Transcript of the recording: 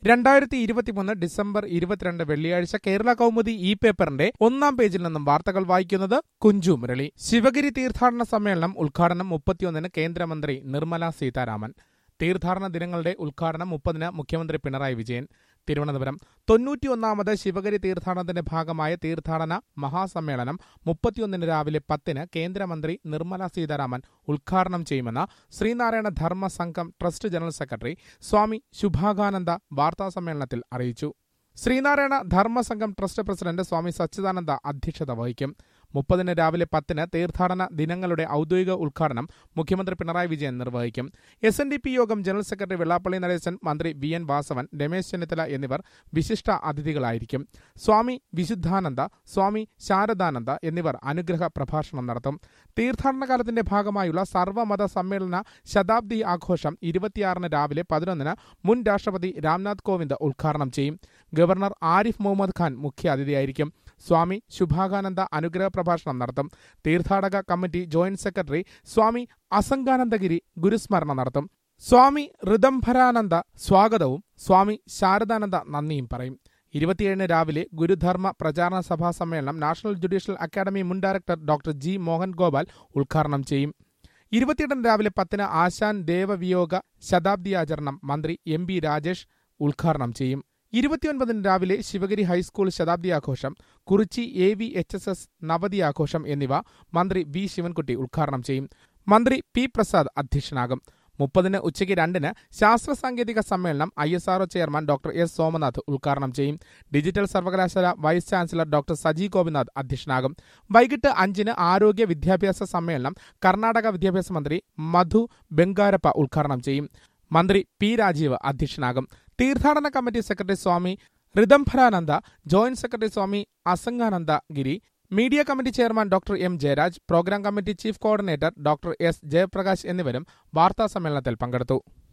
രണ്ടായിരത്തി ഇരുപത്തിമൂന്ന് ഡിസംബർ ഇരുപത്തിരണ്ട് വെള്ളിയാഴ്ച കേരള കൗമുദി ഇ പേപ്പറിന്റെ ഒന്നാം പേജിൽ നിന്നും വാർത്തകൾ വായിക്കുന്നത് കുഞ്ചു മുരളി ശിവഗിരി തീർത്ഥാടന സമ്മേളനം ഉദ്ഘാടനം മുപ്പത്തിയൊന്നിന് കേന്ദ്രമന്ത്രി നിർമ്മല സീതാരാമൻ തീർത്ഥാടന ദിനങ്ങളുടെ ഉദ്ഘാടനം മുപ്പതിന് മുഖ്യമന്ത്രി പിണറായി വിജയൻ തിരുവനന്തപുരം തൊണ്ണൂറ്റിയൊന്നാമത് ശിവഗിരി തീർത്ഥാടനത്തിന്റെ ഭാഗമായ തീർത്ഥാടന മഹാസമ്മേളനം മുപ്പത്തിയൊന്നിന് രാവിലെ പത്തിന് കേന്ദ്രമന്ത്രി നിർമ്മല സീതാരാമൻ ഉദ്ഘാടനം ചെയ്യുമെന്ന് Sreenarayana Dharma Sangham trust general secretary Swami Subhakananda വാർത്താസമ്മേളനത്തിൽ അറിയിച്ചു ശ്രീനാരായണ ധർമ്മസംഘം ട്രസ്റ്റ് പ്രസിഡന്റ് സ്വാമി സച്ചിദാനന്ദ അധ്യക്ഷത വഹിക്കും മുപ്പതിന് രാവിലെ പത്തിന് തീർത്ഥാടന ദിനങ്ങളുടെ ഔദ്യോഗിക ഉദ്ഘാടനം മുഖ്യമന്ത്രി പിണറായി വിജയൻ നിർവഹിക്കും S N D P Yogam general secretary Vellappally Natesan മന്ത്രി വി എൻ വാസവൻ രമേശ് ചെന്നിത്തല എന്നിവർ വിശിഷ്ട അതിഥികളായിരിക്കും സ്വാമി വിശുദ്ധാനന്ദ സ്വാമി ശാരദാനന്ദ എന്നിവർ അനുഗ്രഹ പ്രഭാഷണം നടത്തും തീർത്ഥാടന കാലത്തിന്റെ ഭാഗമായുള്ള സർവ്വമത സമ്മേളന ശതാബ്ദി ആഘോഷം ഇരുപത്തിയാറിന് രാവിലെ പതിനൊന്നിന് മുൻ രാഷ്ട്രപതി രാംനാഥ് കോവിന്ദ് ഉദ്ഘാടനം ചെയ്യും ഗവർണർ ആരിഫ് മുഹമ്മദ് ഖാൻ മുഖ്യാതിഥിയായിരിക്കും സ്വാമി ശുഭാകാനന്ദ അനുഗ്രഹ പ്രഭാഷണം നടത്തും തീർത്ഥാടക committee joint secretary Swami Asanganandagiri ഗുരുസ്മരണ നടത്തും സ്വാമി ഋതംഭരാനന്ദ സ്വാഗതവും സ്വാമി ശാരദാനന്ദ നന്ദിയും പറയും ഇരുപത്തിയേഴിന് രാവിലെ ഗുരുധർമ്മ പ്രചാരണ സഭാ സമ്മേളനം നാഷണൽ ജുഡീഷ്യൽ അക്കാദമി മുൻ director doctor G Mohan Gopal ഉദ്ഘാടനം ചെയ്യും ഇരുപത്തിയെട്ടിന് രാവിലെ പത്തിന് ആശാൻ ദേവവിയോഗ ശതാബ്ദി ആചരണം മന്ത്രി എം ബി രാജേഷ് ഉദ്ഘാടനം ചെയ്യും ഇരുപത്തിയൊൻപതിന് രാവിലെ ശിവഗിരി ഹൈസ്കൂൾ ശതാബ്ദി ആഘോഷം Kurichi A V H S S നവതി ആഘോഷം എന്നിവ മന്ത്രി വി ശിവൻകുട്ടി ഉദ്ഘാടനം ചെയ്യും മന്ത്രി പി പ്രസാദ് അധ്യക്ഷനാകും മുപ്പതിന് ഉച്ചയ്ക്ക് രണ്ടിന് ശാസ്ത്ര സാങ്കേതിക സമ്മേളനം I S R O chairman doctor S Somanath ഉദ്ഘാടനം ചെയ്യും ഡിജിറ്റൽ സർവകലാശാല vice chancellor doctor Saji Gopinath അധ്യക്ഷനാകും വൈകിട്ട് അഞ്ചിന് ആരോഗ്യ വിദ്യാഭ്യാസ സമ്മേളനം കർണാടക വിദ്യാഭ്യാസ മന്ത്രി മധു ബംഗാരപ്പ ഉദ്ഘാടനം ചെയ്യും മന്ത്രി പി രാജീവ് അധ്യക്ഷനാകും തീർത്ഥാടന committee secretary Swami Rithambharananda joint secretary Swami Asangananda Giri media committee chairman doctor M Jayaraj programme committee chief coordinator doctor S Jayaprakash എന്നിവരും വാർത്താ സമ്മേളനത്തിൽ പങ്കെടുത്തു